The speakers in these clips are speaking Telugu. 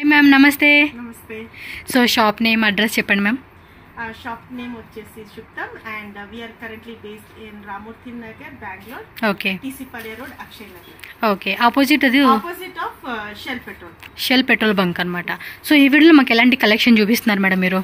మ్యామ్ నమస్తే నమస్తే సో షాప్ నేమ్ అడ్రస్ చెప్పండి మ్యామ్ ఆ షాప్ నేమ్ వచ్చేసి Shuktam and we are currently based in Ramamurthy Nagar Bengaluru okay TC Palle road Akshay Nagar okay opposite అది opposite of Shell petrol Shell petrol bunk అనమాట సో ఈ వీడియోలో మాకు ఎలాంటి కలెక్షన్ చూపిస్తున్నారు మేడం మీరు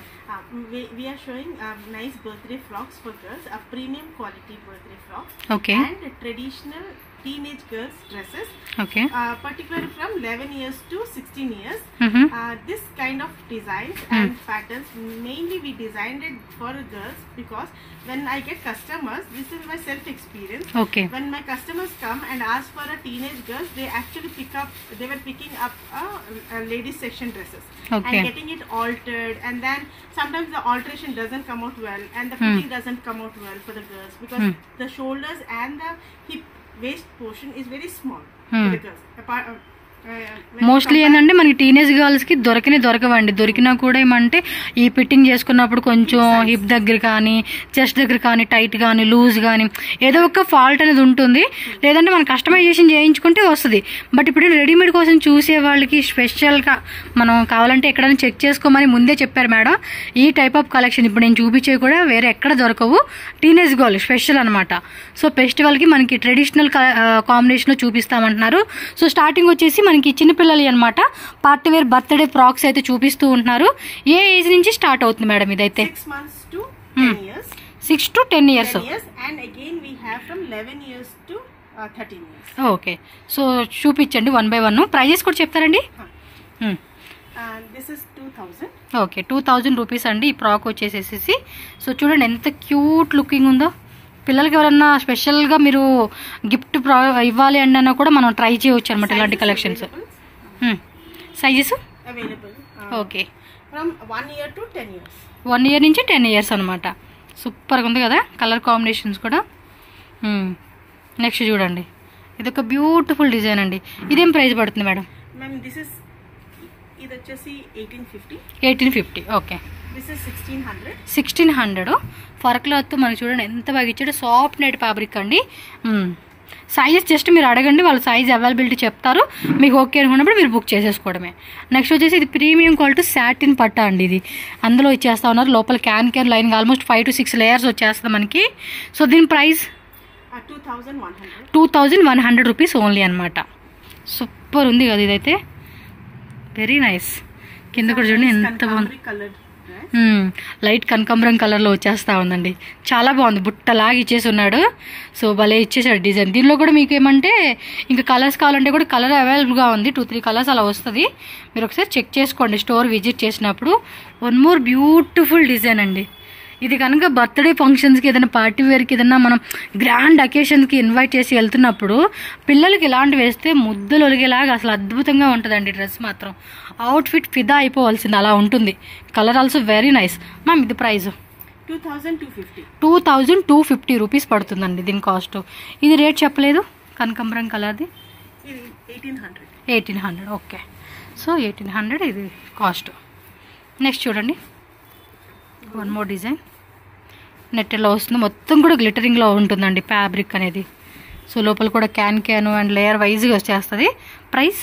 we are showing nice birthday frocks for girls ఆ premium quality birthday frocks okay and traditional teenage girls dresses okay particularly from 11 years to 16 years మ్హూ. uh, this kind of designs and patterns mainly we designed it for girls because when i get customers this is my self experience okay when my customers come and ask for a teenage girls they actually pick up they were picking up a, a ladies section dresses Okay. and getting it altered and then sometimes the alteration doesn't come out well and the fitting doesn't come out well for the girls because the shoulders and the hip waist portion is very small for the girls apart uh, uh, when you mostly compare- ఏంటంటే మనకి టీనేజ్ గర్ల్స్కి దొరకని దొరకవండి దొరికినా కూడా ఏమంటే ఈ ఫిట్టింగ్ చేసుకున్నప్పుడు కొంచెం హిప్ దగ్గర కానీ చెస్ట్ దగ్గర కానీ టైట్ కానీ లూజ్ కానీ ఏదో ఒక ఫాల్ట్ అనేది ఉంటుంది లేదంటే మనం కస్టమైజేషన్ చేయించుకుంటే వస్తుంది బట్ ఇప్పుడు రెడీమేడ్ కోసం చూసే వాళ్ళకి స్పెషల్గా మనం కావాలంటే ఎక్కడైనా చెక్ చేసుకోమని ముందే చెప్పారు మేడం ఈ టైప్ ఆఫ్ కలెక్షన్ ఇప్పుడు నేను చూపించేవి కూడా వేరే ఎక్కడ దొరకవు టీనేజ్ గర్ల్ స్పెషల్ అనమాట సో ఫెస్టివల్కి మనకి ట్రెడిషనల్ కాంబినేషన్లో చూపిస్తామంటున్నారు సో స్టార్టింగ్ వచ్చేసి మనకి చిన్నపిల్లలు అనమాట పార్టీ వేర్ బర్త్డే ఫ్రాక్స్ అయితే చూపిస్తూ ఉంటున్నారు ఏ ఏజ్ నుంచి స్టార్ట్ అవుతుంది మేడం ఇదైతే six months to 10 years six to ten years 10 years and again we have from 11 years to uh, 13 years okay so చూపించండి వన్ బై వన్ ప్రైజెస్ కూడా చెప్తారండి మ్మ్. and this is 2000 okay two thousand rupees అండి ఈ ఫ్రాక్ వచ్చేసేసి సో చూడండి ఎంత క్యూట్ లుకింగ్ ఉందో పిల్లలకి ఎవరన్నా స్పెషల్గా మీరు గిఫ్ట్ ప్రా ఇవ్వాలి అన్నా కూడా మనం ట్రై చేయవచ్చు అనమాట ఇలాంటి Sizes collections available, sizes available uh, okay from 1 year to 10 years one year నుంచి టెన్ ఇయర్స్ అనమాట సూపర్గా ఉంది కదా కలర్ కాంబినేషన్స్ కూడా నెక్స్ట్ చూడండి ఇది ఒక బ్యూటిఫుల్ డిజైన్ అండి ఇదేం ప్రైస్ పడుతుంది మేడం ma'am this is ఇది వచ్చేసి 1850 eighteen fifty okay this is 1600 sixteen hundred for cloth మనకి చూడండి ఎంత బాగా ఇచ్చాడు సాఫ్ట్ నెట్ ఫ్యాబ్రిక్ అండి సైజెస్ జస్ట్ మీరు అడగండి వాళ్ళు సైజ్ అవైలబిలిటీ చెప్తారు మీకు ఓకే అనుకున్నప్పుడు మీరు బుక్ చేసేసుకోవడమే నెక్స్ట్ వచ్చేసి ఇది ప్రీమియం క్వాలిటీ సాటిన్ పట్టా అండి ఇది అందులో ఇచ్చేస్తా ఉన్నారు లోపల can can line almost five to six layers వచ్చేస్తుంది మనకి సో దీని price uh, 2100 two thousand one hundred rupees only అనమాట సూపర్ ఉంది కదా ఇదైతే వెరీ నైస్ కింద కూడా చూడండి ఎంత బాగుంది colored dress మ్మ్. లైట్ కనకాంబరం కలర్లో వచ్చేస్తా ఉందండి చాలా బాగుంది బుట్టలాగా ఇచ్చేసి ఉన్నాడు సో భలే ఇచ్చేసాడు డిజైన్ దీనిలో కూడా మీకు ఏమంటే ఇంకా కలర్స్ కావాలంటే కూడా కలర్ అవైలబుల్గా ఉంది టూ త్రీ కలర్స్ అలా వస్తుంది మీరు ఒకసారి చెక్ చేసుకోండి స్టోర్ విజిట్ చేసినప్పుడు వన్ మోర్ బ్యూటిఫుల్ డిజైన్ అండి ఇది కనుక బర్త్డే ఫంక్షన్స్కి ఏదైనా పార్టీ వేర్కి ఏదైనా మనం గ్రాండ్ అకేషన్స్కి ఇన్వైట్ చేసి వెళ్తున్నప్పుడు పిల్లలకి ఇలాంటి వేస్తే ముద్దలు ఒలిగేలాగా అసలు అద్భుతంగా ఉంటుందండి డ్రెస్ మాత్రం అవుట్ఫిట్ ఫిదా అయిపోవాల్సింది అలా ఉంటుంది colour also very nice ma'am ఇది price 2250 two thousand two fifty rupees పడుతుందండి దీని కాస్ట్ ఇది రేట్ చెప్పలేదు కనకాంబరం కలర్ది ఇది 1800 eighteen hundred okay so eighteen hundred ఇది కాస్ట్ నెక్స్ట్ చూడండి వన్ మోర్ డిజైన్ నెట్ ఎలా వస్తుంది మొత్తం కూడా గ్లిటరింగ్లో ఉంటుందండి ఫ్యాబ్రిక్ అనేది సో లోపల కూడా క్యాన్ క్యాన్ అండ్ లేయర్ వైజ్గా వచ్చేస్తుంది price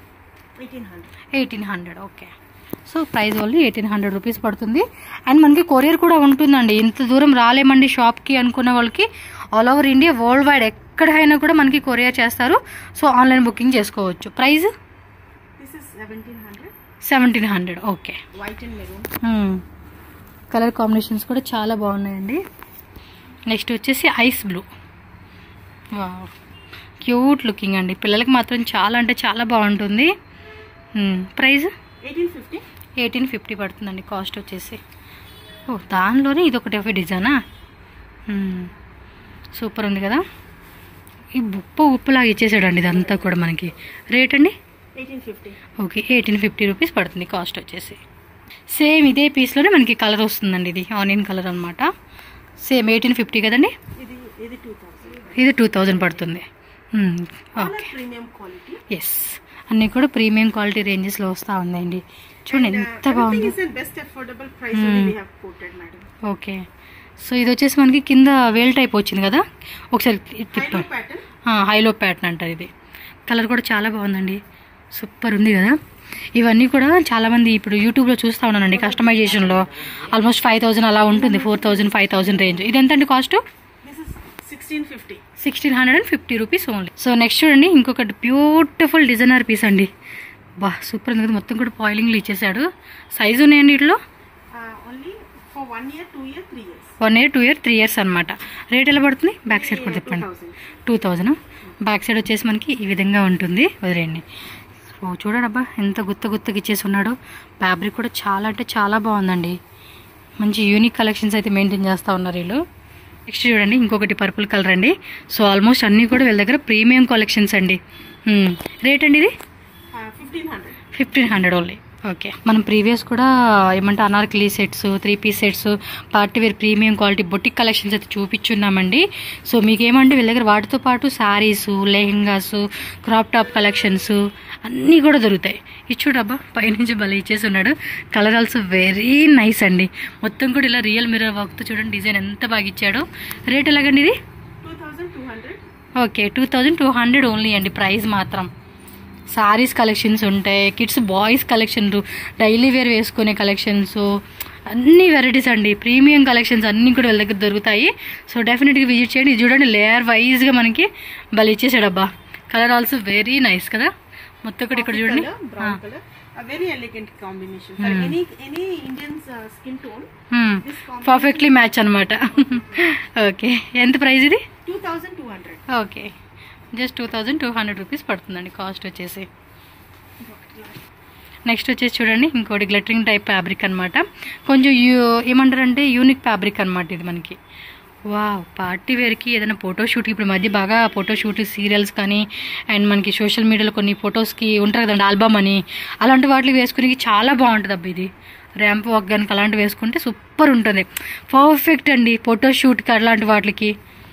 1800 eighteen hundred okay so price only eighteen hundred rupees పడుతుంది అండ్ మనకి కొరియర్ కూడా ఉంటుందండి ఇంత దూరం రాలేమండి షాప్కి అనుకున్న వాళ్ళకి all over India world wide ఎక్కడైనా కూడా మనకి కొరియర్ చేస్తారు సో ఆన్లైన్ బుకింగ్ చేసుకోవచ్చు price this is 1700 seventeen hundred okay white and maroon colour combinations కూడా చాలా బాగున్నాయండి నెక్స్ట్ వచ్చేసి ఐస్ బ్లూ క్యూట్ లుకింగ్ అండి పిల్లలకి మాత్రం చాలా అంటే చాలా బాగుంటుంది ప్రైస్ 1850 ఎయిటీన్ ఫిఫ్టీ పడుతుందండి కాస్ట్ వచ్చేసి ఓ దానిలోనే ఇది ఒకటి ఒక డిజైనా సూపర్ ఉంది కదా ఈ ఉప్పు ఉప్పులాగా ఇచ్చేసాడండి ఇదంతా కూడా మనకి రేట్ అండి 1850 ఓకే ఎయిటీన్ ఫిఫ్టీ రూపీస్ పడుతుంది కాస్ట్ వచ్చేసి సేమ్ ఇదే పీస్లోనే మనకి కలర్ వస్తుందండి ఇది ఆనియన్ కలర్ అనమాట సేమ్ ఎయిటీన్ ఫిఫ్టీ కదండి ఇది ఇది 2000 ఇది టూ థౌజండ్ పడుతుంది all okay are premium quality yes అన్నీ కూడా ప్రీమియం క్వాలిటీ రేంజెస్లో వస్తూ ఉందండి చూడండి And, uh, ఎంత everything బాగుందో is in best affordable price only we have quoted madam okay so ఇది వచ్చేసి మనకి కింద వేల్ టైప్ వచ్చింది కదా ఒకసారి తిప్పాం High pattern హైలో ప్యాటర్న్ అంటారు ఇది కలర్ కూడా చాలా బాగుందండి సూపర్ ఉంది కదా ఇవన్నీ కూడా చాలా మంది ఇప్పుడు యూట్యూబ్లో చూస్తూ ఉన్నానండి కస్టమైజేషన్లో ఆల్మోస్ట్ ఫైవ్ థౌసండ్ అలా ఉంటుంది four thousand five thousand range ఇది ఎంతండి cost This is sixteen fifty. Sixteen hundred and fifty rupees only so next చూడండి ఇంకొకటి బ్యూటిఫుల్ డిజైనర్ పీస్ అండి బా సూపర్ ఉంది కదా మొత్తం కూడా పాయిలింగ్లు ఇచ్చేసాడు సైజు ఉన్నాయండి వీటిలో Uh, only for one year, two year, three years. One year two year three years అనమాట రేట్ ఎలా పడుతుంది బ్యాక్ సైడ్ కూడా Two చెప్పండి thousand. Two thousand back side వచ్చేసి మనకి ఈ విధంగా ఉంటుంది వదిలేయండి సో చూడండి అబ్బా ఎంత గుత్త గుత్తగా ఇచ్చేసి ఉన్నాడు ఫ్యాబ్రిక్ కూడా చాలా అంటే చాలా బాగుందండి మంచి యూనిక్ కలెక్షన్స్ అయితే మెయింటైన్ చేస్తూ ఉన్నారు వీళ్ళు నెక్స్ట్ చూడండి ఇంకొకటి పర్పుల్ కలర్ అండి సో ఆల్మోస్ట్ అన్నీ కూడా వీళ్ళ దగ్గర ప్రీమియం కలెక్షన్స్ అండి హ్మ్. రేట్ అండి ఇది Uh, fifteen hundred. Fifteen hundred only okay మనం ప్రీవియస్ కూడా ఏమంటే anarkali sets three piece sets party wear premium quality boutique collections అయితే చూపించున్నామండి సో మీకు ఏమంటే వీళ్ళ దగ్గర వాటితో పాటు saris lehengas crop top collections అన్నీ కూడా దొరుకుతాయి ఇది చూడబ్బా పైనుంచి భలే ఇచ్చేసి ఉన్నాడు కలర్ ఆల్సో వెరీ నైస్ అండి మొత్తం కూడా ఇలా రియల్ మిర్రర్ వర్క్తో చూడండి డిజైన్ ఎంత బాగా ఇచ్చాడో రేట్ ఎలాగండి ఇది Two thousand two hundred. Okay two thousand two hundred only అండి ప్రైస్ మాత్రం సారీస్ కలెక్షన్స్ ఉంటాయి kids boys collection daily wear వేసుకునే కలెక్షన్స్ అన్ని వెరైటీస్ అండి ప్రీమియం కలెక్షన్స్ అన్నీ కూడా వీళ్ళ దగ్గర దొరుకుతాయి సో డెఫినెట్గా విజిట్ చేయండి ఇది చూడండి లేయర్ వైజ్గా మనకి భలే ఇచ్చేసాడు అబ్బా కలర్ ఆల్సో వెరీ నైస్ కదా మొత్తం కూడా ఇక్కడ చూడండి Color, brown color. A very elegant combination. For any any Indian's uh, skin tone, this combination perfectly match అనమాట ఓకే ఎంత ప్రైస్ ఇది two thousand two hundred. Okay just two thousand two hundred rupees పడుతుందండి కాస్ట్ వచ్చేసి నెక్స్ట్ వచ్చేసి చూడండి ఇంకోటి గ్లిటరింగ్ టైప్ ఫ్యాబ్రిక్ అనమాట కొంచెం యూ ఏమంటారంటే యూనిక్ ఫ్యాబ్రిక్ అనమాట ఇది మనకి వా పార్టీ వేర్కి ఏదైనా ఫోటోషూట్కి ఇప్పుడు మధ్య బాగా ఫోటోషూట్ సీరియల్స్ కానీ అండ్ మనకి సోషల్ మీడియాలో కొన్ని ఫొటోస్కి ఉంటారు కదండి ఆల్బమ్ అని అలాంటి వాటికి వేసుకునే చాలా బాగుంటుంది అబ్బా ఇది ర్యాంప్ వాక్ కానీ అలాంటివి వేసుకుంటే సూపర్ ఉంటుంది పర్ఫెక్ట్ అండి ఫోటోషూట్కి అలాంటి వాటికి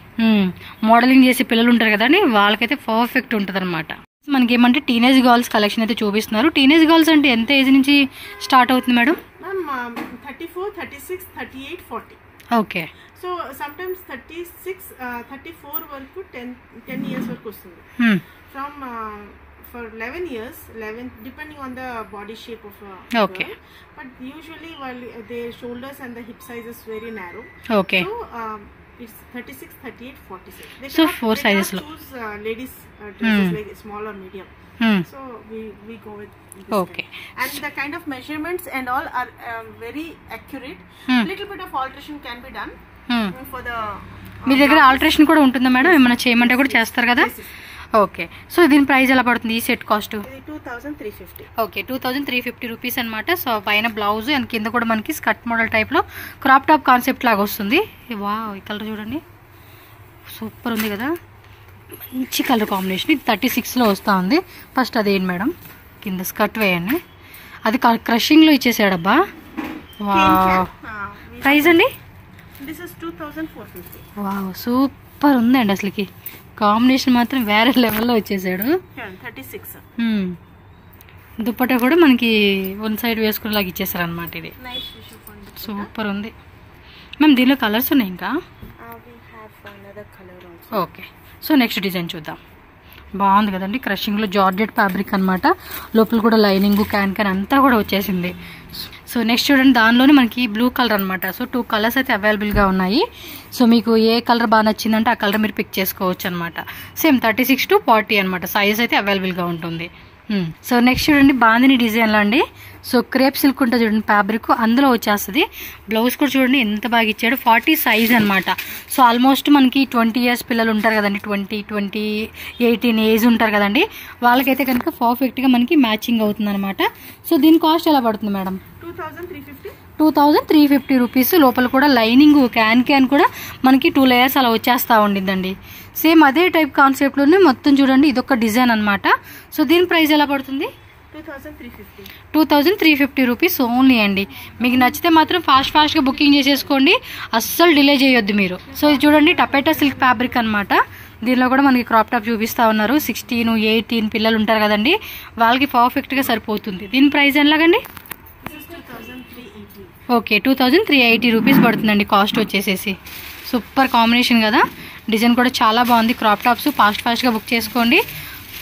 మోడలింగ్ చేసే పిల్లలు ఉంటారు కదండి వాళ్ళకైతే పర్ఫెక్ట్ ఉంటుంది అనమాట మనకి ఏమంటే టీనేజ్ గర్ల్స్ కలెక్షన్ అయితే చూపిస్తున్నారు టీనేజ్ గర్ల్స్ అంటే ఎంత ఏజ్ నుంచి స్టార్ట్ అవుతుంది madam Ma'am, um, 34, 36, 38, 40. Okay So sometimes 36, uh, 34 వరకు 10, 10 years వరకు వస్తుంది. From uh, for 11 years, 11 depending on the body shape of a Okay. girl. But usually while uh, their shoulders and the hip size is very narrow. Okay So um, it's 36, 38, 46. They So, cannot- four they sizes cannot lo. choose uh, ladies uh, dresses Hmm. like small or medium. So we, we go with this Okay. kind. And the kind of measurements and all are um, very accurate. Hmm. Little bit of alteration can be done for the. మీ దగ్గర ఆల్టరేషన్ కూడా ఉంటుందా మేడం ఏమైనా చేయమంటే కూడా చేస్తారు కదా ఓకే సో దీని ప్రైస్ ఎలా పడుతుంది ఈ set cost two thousand three fifty okay two thousand three fifty rupees అనమాట సో పైన బ్లౌజ్ అండ్ కింద కూడా మనకి స్కర్ట్ మోడల్ టైప్లో క్రాప్ టాప్ కాన్సెప్ట్ లాగా వస్తుంది వా ఈ కలర్ చూడండి సూపర్ ఉంది కదా మంచి కలర్ కాంబినేషన్ ఇది థర్టీ సిక్స్లో వస్తూ ఉంది ఫస్ట్ అదేంటి మేడం కింద స్కర్ట్ వేయండి అది క్రషింగ్లో ఇచ్చేసాడబ్బా వా ప్రైస్ అండి this is two thousand four fifty wow super ఉందండి అసలుకి కాంబినేషన్ మాత్రం వేరే లెవెల్లో వచ్చేసాడు థర్టీ సిక్స్ హ్మ్. దుప్పట్టా కూడా మనకి వన్ సైడ్ వేసుకునేలాగా ఇచ్చేసారు అనమాట ఇది నైస్ టిష్యూ ఫండ్ సూపర్ ఉంది మ్యామ్ దీనిలో కలర్స్ ఉన్నాయి ఇంకా we have another colour also okay so next design చూద్దాం బాగుంది కదండి క్రషింగ్లో జార్జెట్ ఫ్యాబ్రిక్ అనమాట లోపల కూడా లైనింగ్ క్యాన్ క్యాన్ అంతా కూడా వచ్చేసింది సో నెక్స్ట్ చూడండి దానిలోనే మనకి బ్లూ కలర్ అనమాట సో టూ కలర్స్ అయితే అవైలబుల్గా ఉన్నాయి సో మీకు ఏ కలర్ బాగా నచ్చిందంటే ఆ కలర్ మీరు పిక్ చేసుకోవచ్చు అనమాట same thirty six to forty అనమాట సైజ్ అయితే అవైలబుల్గా ఉంటుంది సో నెక్స్ట్ చూడండి బాందిని డిజైన్లో అండి సో క్రేప్ సిల్క్ ఉంటుంది చూడండి ఫ్యాబ్రిక్ అందులో వచ్చేస్తుంది బ్లౌజ్ కూడా చూడండి ఎంత బాగా ఇచ్చాడు ఫార్టీ సైజ్ అనమాట సో ఆల్మోస్ట్ మనకి ట్వంటీ ఇయర్స్ పిల్లలు ఉంటారు కదండి ట్వంటీ ట్వంటీ ఎయిటీన్ ఏజ్ ఉంటారు కదండి వాళ్ళకైతే కనుక పర్ఫెక్ట్గా మనకి మ్యాచింగ్ అవుతుంది అనమాట సో దీని కాస్ట్ ఎలా పడుతుంది madam two thousand three fifty two thousand three fifty rupees లోపల కూడా లైనింగ్ క్యాన్ క్యాన్ కూడా మనకి టూ లేయర్స్ అలా వచ్చేస్తూ ఉండిద్దండి సేమ్ అదే టైప్ కాన్సెప్ట్లోనే మొత్తం చూడండి ఇదొక డిజైన్ అనమాట సో దీని ప్రైస్ ఎలా పడుతుంది two thousand three fifty two thousand three fifty rupees only అండి మీకు నచ్చితే మాత్రం ఫాస్ట్ ఫాస్ట్గా బుకింగ్ చేసేసుకోండి అస్సలు డిలే చేయొద్దు మీరు సో ఇది చూడండి టపేటా సిల్క్ ఫ్యాబ్రిక్ అనమాట దీనిలో కూడా మనకి క్రాప్ టాప్ చూపిస్తా ఉన్నారు సిక్స్టీన్ ఎయిటీన్ పిల్లలు ఉంటారు కదండి వాళ్ళకి పర్ఫెక్ట్గా సరిపోతుంది దీని ప్రైస్ ఎలాగండి this is two thousand three eighty okay two thousand three eighty rupees పడుతుందండి కాస్ట్ వచ్చేసేసి సూపర్ కాంబినేషన్ కదా డిజైన్ కూడా చాలా బాగుంది క్రాప్ టాప్స్ ఫాస్ట్ ఫాస్ట్గా బుక్ చేసుకోండి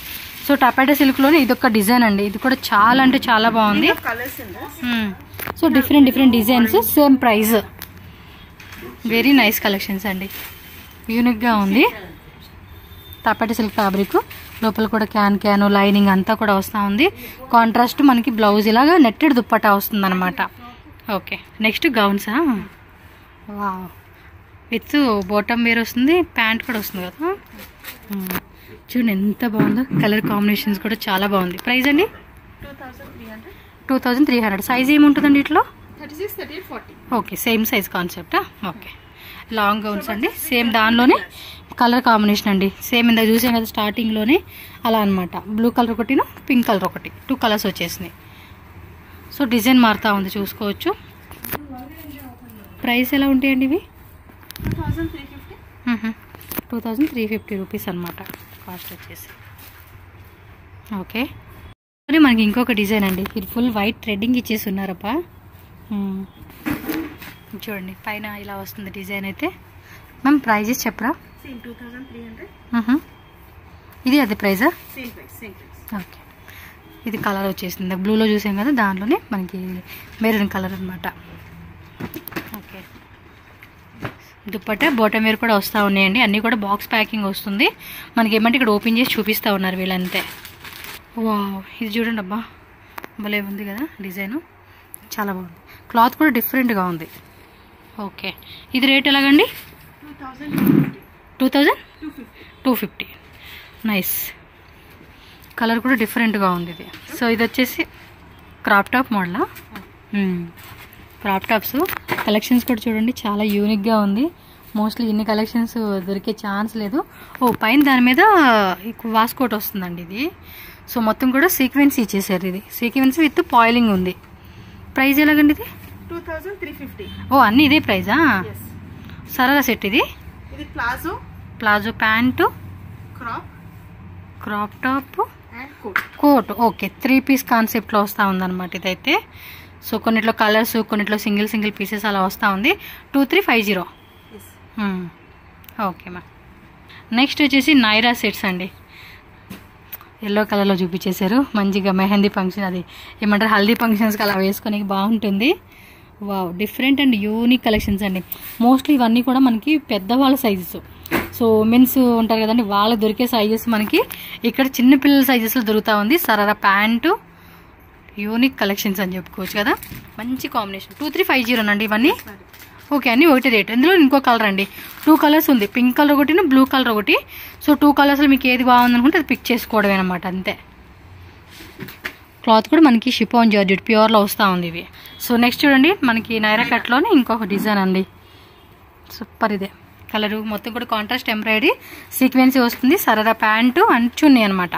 సో టపాటా సిల్క్లోనే ఇది ఒక డిజైన్ అండి ఇది కూడా చాలా అంటే చాలా బాగుంది colours in this. So different different designs same price very nice collections అండి యూనిక్గా ఉంది తప్పటి సిల్క్ ఫ్యాబ్రిక్ లోపల కూడా క్యాన్ క్యాన్ లైనింగ్ అంతా కూడా వస్తూ ఉంది కాంట్రాస్ట్ మనకి బ్లౌజ్ ఇలాగా నెట్టెడ్ దుప్పటా వస్తుంది అనమాట ఓకే నెక్స్ట్ గౌన్సా వా విత్ బాటమ్ వేర్ వస్తుంది ప్యాంట్ కూడా వస్తుంది కదా మ్మ్. చూడండి ఎంత బాగుందో కలర్ కాంబినేషన్స్ కూడా చాలా బాగుంది ప్రైస్ అండి 2300. Two thousand three hundred size ఏముంటుందండి ఇట్లో 36, 38, 40. ఓకే సేమ్ సైజ్ కాన్సెప్టా ఓకే లాంగ్ గౌన్స్ అండి సేమ్ దానిలోనే కలర్ కాంబినేషన్ అండి సేమ్ ఇందాక చూసాం కదా స్టార్టింగ్లోనే అలా అనమాట బ్లూ కలర్ ఒకటిను పింక్ కలర్ ఒకటి టూ కలర్స్ వచ్చేసినాయి సో డిజైన్ మారుతూ ఉంది చూసుకోవచ్చు ప్రైస్ ఎలా ఉంటాయండి ఇవి 2350. Two thousand three fifty rupees అనమాట కాస్ట్ వచ్చేసి ఓకే మరి మనకి ఇంకొక డిజైన్ అండి ఇది ఫుల్ వైట్ థ్రెడ్డింగ్ ఇచ్చేసి ఉన్నారప్ప మ్మ్. చూడండి పైన ఇలా వస్తుంది డిజైన్ అయితే మ్యామ్ ప్రైజెస్ చెప్పరా Same 2300. మ్హూ. ఇది అది ప్రైజా Same price, same price. Okay ఇది కలర్ వచ్చేసింది బ్లూలో చూసాం కదా దాంట్లోనే మనకి మెరూన్ కలర్ అనమాట ఓకే దుప్పట బాటమ్ వేర్ కూడా వస్తూ ఉన్నాయండి అన్నీ కూడా బాక్స్ ప్యాకింగ్ వస్తుంది మనకి ఏమంటే ఇక్కడ ఓపెన్ చేసి చూపిస్తూ ఉన్నారు వీళ్ళంతే వా ఇది చూడండి అబ్బా భలే ఉంది కదా డిజైను చాలా బాగుంది క్లాత్ కూడా డిఫరెంట్గా ఉంది ఓకే ఇది రేట్ ఎలాగండి 2250. Two thousand 250. Two fifty nice colour కూడా డిఫరెంట్గా ఉంది ఇది సో ఇది వచ్చేసి క్రాప్ టాప్ మోడలా క్రాప్ టాప్స్ కలెక్షన్స్ కూడా చూడండి చాలా యూనిక్గా ఉంది మోస్ట్లీ ఇన్ని కలెక్షన్స్ దొరికే ఛాన్స్ లేదు ఓ పైన దాని మీద వాస్కోట్ వస్తుందండి ఇది సో మొత్తం కూడా సీక్వెన్స్ ఇచ్చేసారు ఇది సీక్వెన్స్ విత్ పాయిలింగ్ ఉంది ప్రైస్ ఎలాగండి ఇది 2350. ఓ అన్నీ ఇదే ప్రైజా Yes. సరదా సెట్ ఇది ఇది palazzo palazzo pant crop crop top and coat coat okay three piece కాన్సెప్ట్లో వస్తూ ఉందన్నమాట ఇదైతే సో కొన్నిట్లో కలర్స్ కొన్నిట్లో సింగిల్ సింగిల్ పీసెస్ అలా వస్తూ ఉంది two three five zero yes okay ma'am next వచ్చేసి నైరా సెట్స్ అండి ఎల్లో కలర్లో చూపించేశారు మంచిగా మెహందీ ఫంక్షన్ అది ఏమంటారు హల్దీ ఫంక్షన్స్కి అలా వేసుకొని బాగుంటుంది wow different and unique collections అండి మోస్ట్లీ ఇవన్నీ కూడా మనకి పెద్దవాళ్ళ సైజెస్ సో ఉమెన్స్ ఉంటారు కదండి వాళ్ళ దొరికే సైజెస్ మనకి ఇక్కడ చిన్న పిల్లల సైజెస్లో దొరుకుతూ ఉంది సరారా ప్యాంటు యూనిక్ కలెక్షన్స్ అని చెప్పుకోవచ్చు కదా మంచి combination two three five zero అండి ఇవన్నీ ఓకే అన్ని ఒకటి రేట్ ఇందులో ఇంకో కలర్ అండి టూ కలర్స్ ఉంది పింక్ కలర్ ఒకటి బ్లూ కలర్ ఒకటి సో టూ కలర్స్లో మీకు ఏది బాగుంది అనుకుంటే అది పిక్ చేసుకోవడమే అనమాట అంతే క్లాత్ కూడా మనకి షిపోన్ జార్జెట్ ప్యూర్లో వస్తూ ఉంది ఇవి సో నెక్స్ట్ చూడండి మనకి నైరా కట్లోనే ఇంకొక డిజైన్ అండి సూపర్ ఇదే కలరు మొత్తం కూడా కాంట్రాస్ట్ ఎంబ్రాయిడరీ సీక్వెన్సీ వస్తుంది సరదా ప్యాంటు అండ్ చున్నీ అనమాట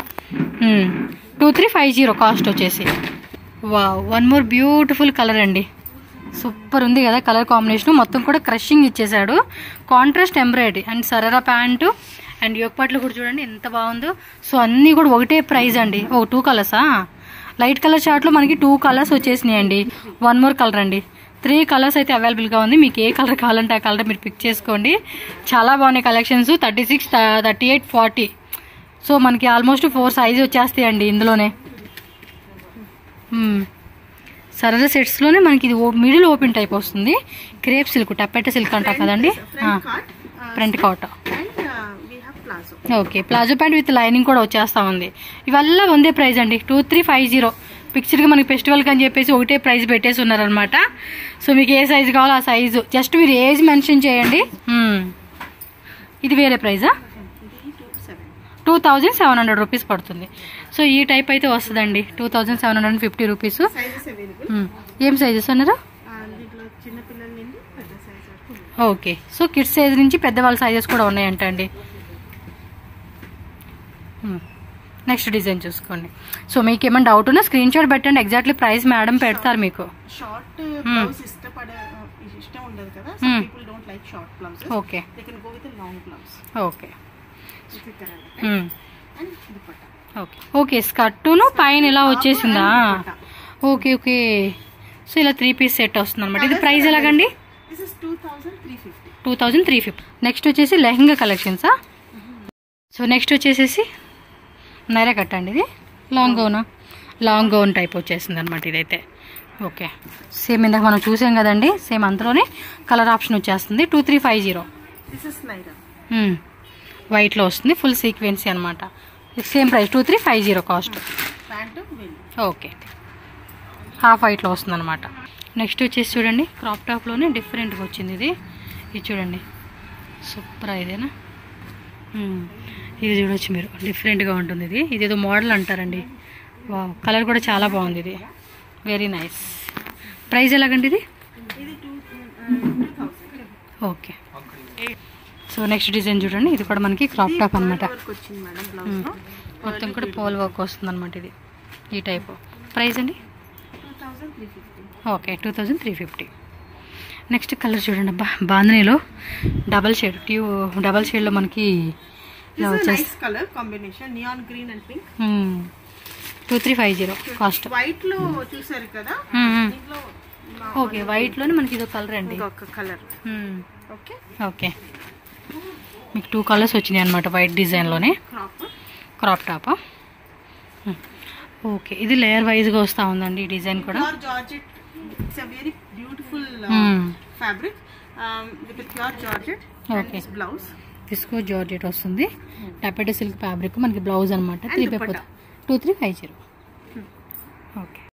two three five zero cost వచ్చేసి వా వన్ మోర్ బ్యూటిఫుల్ కలర్ అండి సూపర్ ఉంది కదా కలర్ కాంబినేషన్ మొత్తం కూడా క్రషింగ్ ఇచ్చేసాడు contrast embroidery and sharara pant and యొక్కపాట్లు కూడా చూడండి ఎంత బాగుందో సో అన్నీ కూడా ఒకటే ప్రైస్ అండి ఓ టూ కలర్సా లైట్ కలర్ చార్ట్లో మనకి టూ కలర్స్ వచ్చేసినాయి అండి వన్ మోర్ కలర్ అండి త్రీ కలర్స్ అయితే అవైలబుల్గా ఉంది మీకు ఏ కలర్ కావాలంటే ఆ కలర్ మీరు పిక్ చేసుకోండి చాలా బాగున్నాయి collections thirty six thirty eight forty so మనకి ఆల్మోస్ట్ ఫోర్ సైజ్ వచ్చేస్తాయండి ఇందులోనే మ్మ్. సరదా సెట్స్లోనే మనకి ఇది మిడిల్ ఓపెన్ టైప్ వస్తుంది క్రేప్ సిల్క్ టపెట్ట సిల్క్ అంటాం కదండి ఫ్రంట్ కార్డ్ front cut and we have palazzo okay palazzo pant with lining కూడా వచ్చేస్తా ఉంది ఇవల్ల ಒಂದೇ ప్రైస్ అండి టూ త్రీ ఫైవ్ జీరో పిక్చర్గా మనకి ఫెస్టివల్కి అని చెప్పేసి ఒకటే ప్రైస్ పెట్టేసి ఉన్నారనమాట సో మీకు ఏ సైజు కావాలో ఆ సైజు జస్ట్ మీరు ఏజ్ మెన్షన్ చేయండి మ్మ్. ఇది వేరే ప్రైజా ఇది two seven two thousand seven hundred rupees పడుతుంది సో ఈ టైప్ అయితే వస్తుందండి two thousand seven hundred fifty rupees sizes available ఏం సైజెస్ అన్నారు దీంట్లో చిన్న పిల్లల నుండి పెద్ద సైజ్ వరకు ఉంది. ఓకే సో కిడ్స్ సైజ్ నుంచి పెద్దవాళ్ళ సైజెస్ కూడా ఉన్నాయంట అండి నెక్స్ట్ డిజైన్ చూసుకోండి సో మీకు ఏమైనా డౌట్ ఉన్నా స్క్రీన్ షాట్ పెట్టండి ఎగ్జాక్ట్లీ ప్రైస్ మేడం పెడతారు మీకు షార్ట్ బ్లౌజ్ ఇష్టపడే ఇష్టం ఉండదు కదా Hmm. Some people don't like short blouse okay they can go with long blouse okay if it and dupatta okay okay స్కర్టును పైన ఇలా వచ్చేసిందా ఓకే ఓకే సో ఇలా త్రీ పీస్ సెట్ వస్తుంది అనమాట ఇది ప్రైస్ ఎలాగండి this is two thousand three fifty two thousand three fifty next వచ్చేసి లెహంగా కలెక్షన్సా సో నెక్స్ట్ వచ్చేసేసి నైరా కట్ అండి ఇది లాంగ్ గౌనా లాంగ్ గౌన్ టైప్ వచ్చేసింది అనమాట ఇదైతే ఓకే సేమ్ ఇందాక మనం చూసాం కదండి సేమ్ అందులోనే కలర్ ఆప్షన్ వచ్చేస్తుంది two three five zero This is Naira. వైట్లో వస్తుంది ఫుల్ సీక్వెన్సీ అనమాట same price two three five zero cost Pant will. Okay half వైట్లో వస్తుంది అనమాట నెక్స్ట్ వచ్చేసి చూడండి క్రాప్ టాప్లోనే డిఫరెంట్గా వచ్చింది ఇది ఇది చూడండి సూపర్ ఇదేనా మ్మ్. ఇది చూడొచ్చు మీరు డిఫరెంట్గా ఉంటుంది ఇది ఇది ఏదో మోడల్ అంటారండి వా కలర్ కూడా చాలా బాగుంది ఇది వెరీ నైస్ ప్రైస్ ఎలాగండి ఇది ఇది two two thousand okay so next design చూడండి ఇది కూడా మనకి క్రాప్ టాప్ అనమాట వర్క్ వచ్చింది మేడం బ్లౌజ్ లో మొత్తం కూడా పోల్ వర్క్ వస్తుంది అనమాట ఇది ఈ టైప్ ప్రైస్ అండి two thousand three fifty okay two thousand three fifty next colour చూడండి అబ్బా బాంధనీలో డబల్ షేడ్ ట్యూ డబల్ షేడ్లో మనకి ఇలా దిస్ వచ్చేసి nice colour combination neon green and pink two three five zero cost white లో చూసారు కదా దీంట్లో ఓకే వైట్లోనే మనకి ఇదో కలర్ అండి ఇంకొక కలర్ మ్మ్. ఓకే ఓకే మీకు టూ కలర్స్ వచ్చినాయి అనమాట వైట్ డిజైన్లోనే క్రాప్ క్రాప్ టాపా ఓకే ఇది లేయర్ వైజ్గా వస్తూ ఉందండి ఈ డిజైన్ కూడా pure georgette it's a very beautiful hmm. Fabric with pure georgette Okay. Blouse disco georgette వస్తుంది టపెటో సిల్క్ ఫ్యాబ్రిక్ మనకి బ్లౌజ్ అనమాట త్రీ dupatta. పేపర్ two three five zero okay